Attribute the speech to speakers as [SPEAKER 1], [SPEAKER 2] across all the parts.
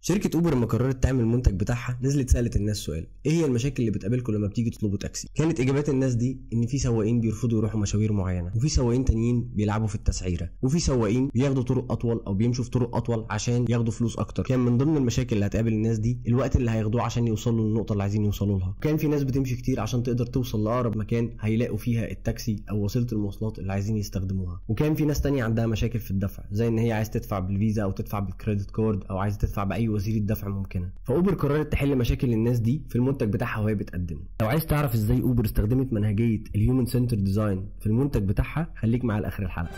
[SPEAKER 1] شركة اوبر لما قررت تعمل المنتج بتاعها نزلت سألت الناس سؤال ايه هي المشاكل اللي بتقابلكم لما بتيجي تطلبوا تاكسي كانت اجابات الناس دي ان في سواقين بيرفضوا يروحوا مشاوير معينة وفي سواقين تانيين بيلعبوا في التسعيرة وفي سواقين بياخدوا طرق اطول او بيمشوا في طرق اطول عشان ياخدوا فلوس اكتر كان من ضمن المشاكل اللي هتقابل الناس دي الوقت اللي هياخدوه عشان يوصلوا للنقطة اللي عايزين يوصلوا لها كان في ناس بتمشي كتير عشان تقدر توصل لاقرب مكان هيلاقوا فيها التاكسي او وسيلة المواصلات اللي عايزين يستخدموها وكان في ناس تانية عندها مشاكل في الدفع زي ان هي عايز تدفع بالفيزا او تدفع بالكريدت كارد او عايز تدفع باي وسيلة دفع ممكنة فاوبر قررت تحل مشاكل الناس دي في المنتج بتاعها وهي بتقدمه لو عايز تعرف ازاي اوبر استخدمت منهجيه الهيومن سنتر ديزاين في المنتج بتاعها خليك معايا لاخر الحلقه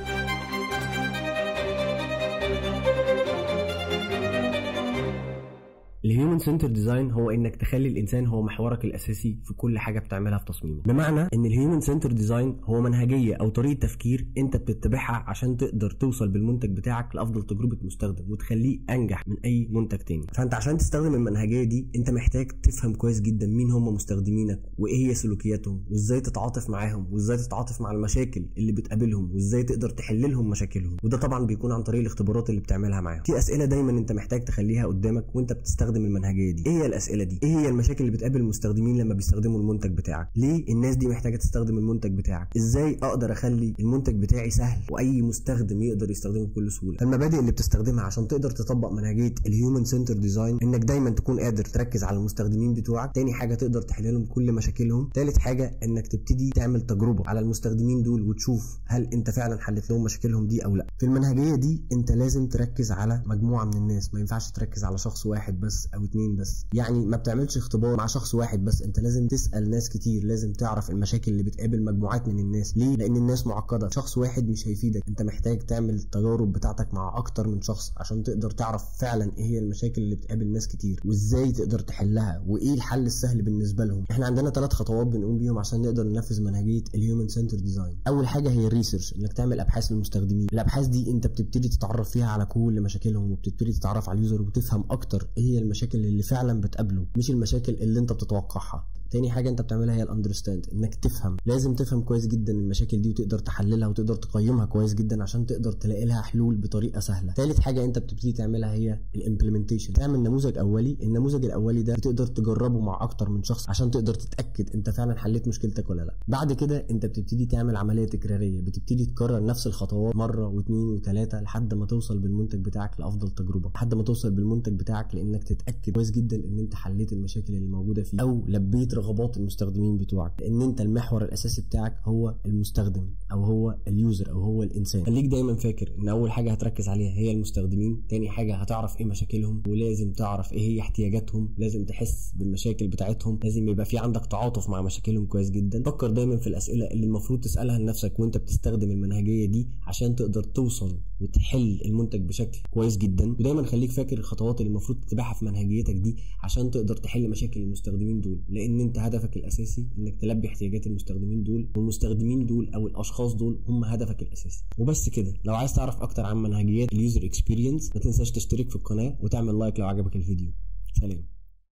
[SPEAKER 1] الهيومن سنتر ديزاين هو انك تخلي الانسان هو محورك الاساسي في كل حاجه بتعملها في تصميمه بمعنى ان الهيومن سنتر ديزاين هو منهجيه او طريقه تفكير انت بتتبعها عشان تقدر توصل بالمنتج بتاعك لافضل تجربه مستخدم وتخليه انجح من اي منتج تاني فانت عشان تستخدم المنهجيه دي انت محتاج تفهم كويس جدا مين هم مستخدمينك وايه هي سلوكياتهم وازاي تتعاطف معاهم وازاي تتعاطف مع المشاكل اللي بتقابلهم وازاي تقدر تحل لهم مشاكلهم وده طبعا بيكون عن طريق الاختبارات اللي بتعملها معاهم في اسئله دايما انت محتاج تخليها قدامك وانت بتستخدم المنهجيه دي ايه هي الاسئله دي ايه هي المشاكل اللي بتقابل المستخدمين لما بيستخدموا المنتج بتاعك ليه الناس دي محتاجه تستخدم المنتج بتاعك ازاي اقدر اخلي المنتج بتاعي سهل واي مستخدم يقدر يستخدمه بكل سهوله المبادئ اللي بتستخدمها عشان تقدر تطبق منهجيه الهيومن سنتر ديزاين انك دايما تكون قادر تركز على المستخدمين بتوعك تاني حاجه تقدر تحل لهم كل مشاكلهم تالت حاجه انك تبتدي تعمل تجربه على المستخدمين دول وتشوف هل انت فعلا حلت لهم مشاكلهم دي او لا في المنهجيه دي انت لازم تركز على مجموعه من الناس ما ينفعش تركز على شخص واحد بس او اتنين بس يعني ما بتعملش اختبار مع شخص واحد بس انت لازم تسال ناس كتير لازم تعرف المشاكل اللي بتقابل مجموعات من الناس ليه لان الناس معقده شخص واحد مش هيفيدك انت محتاج تعمل التجارب بتاعتك مع اكتر من شخص عشان تقدر تعرف فعلا ايه هي المشاكل اللي بتقابل ناس كتير وازاي تقدر تحلها وايه الحل السهل بالنسبه لهم احنا عندنا ثلاث خطوات بنقوم بيهم عشان نقدر ننفذ منهجيه الهيومن سنتر ديزاين اول حاجه هي الريسيرش انك تعمل ابحاث للمستخدمين الابحاث دي انت بتبتدي تتعرف فيها على كل مشاكلهم وبتبتدي تتعرف على اليوزر وتفهم اكتر ايه هي المشاكل اللي فعلا بتقابله مش المشاكل اللي انت بتتوقعها تاني حاجه انت بتعملها هي الاندرستاند انك تفهم لازم تفهم كويس جدا المشاكل دي وتقدر تحللها وتقدر تقيمها كويس جدا عشان تقدر تلاقي لها حلول بطريقه سهله تالت حاجه انت بتبتدي تعملها هي الامبلمنتيشن تعمل نموذج اولي النموذج الاولي ده بتقدر تجربه مع اكتر من شخص عشان تقدر تتاكد انت فعلا حليت مشكلتك ولا لا بعد كده انت بتبتدي تعمل عمليه تكراريه بتبتدي تكرر نفس الخطوات مره واثنين وثلاثه لحد ما توصل بالمنتج بتاعك لافضل تجربه لحد ما توصل بالمنتج بتاعك لانك تتاكد كويس جدا ان انت حليت المشاكل اللي موجوده فيه او لبيت رغبات المستخدمين بتوعك لان انت المحور الاساسي بتاعك هو المستخدم او هو اليوزر او هو الانسان خليك دايما فاكر ان اول حاجه هتركز عليها هي المستخدمين تاني حاجه هتعرف ايه مشاكلهم ولازم تعرف ايه هي احتياجاتهم لازم تحس بالمشاكل بتاعتهم لازم يبقى في عندك تعاطف مع مشاكلهم كويس جدا فكر دايما في الاسئله اللي المفروض تسالها لنفسك وانت بتستخدم المنهجيه دي عشان تقدر توصل وتحل المنتج بشكل كويس جدا ودايما خليك فاكر الخطوات اللي المفروض تتبعها في منهجيتك دي عشان تقدر تحل مشاكل المستخدمين دول لان انت هدفك الاساسي انك تلبي احتياجات المستخدمين دول والمستخدمين دول او الاشخاص دول هم هدفك الاساسي وبس كده لو عايز تعرف اكتر عن منهجيات اليوزر اكسبيرينس ما تنساش تشترك في القناه وتعمل لايك لو عجبك الفيديو سلام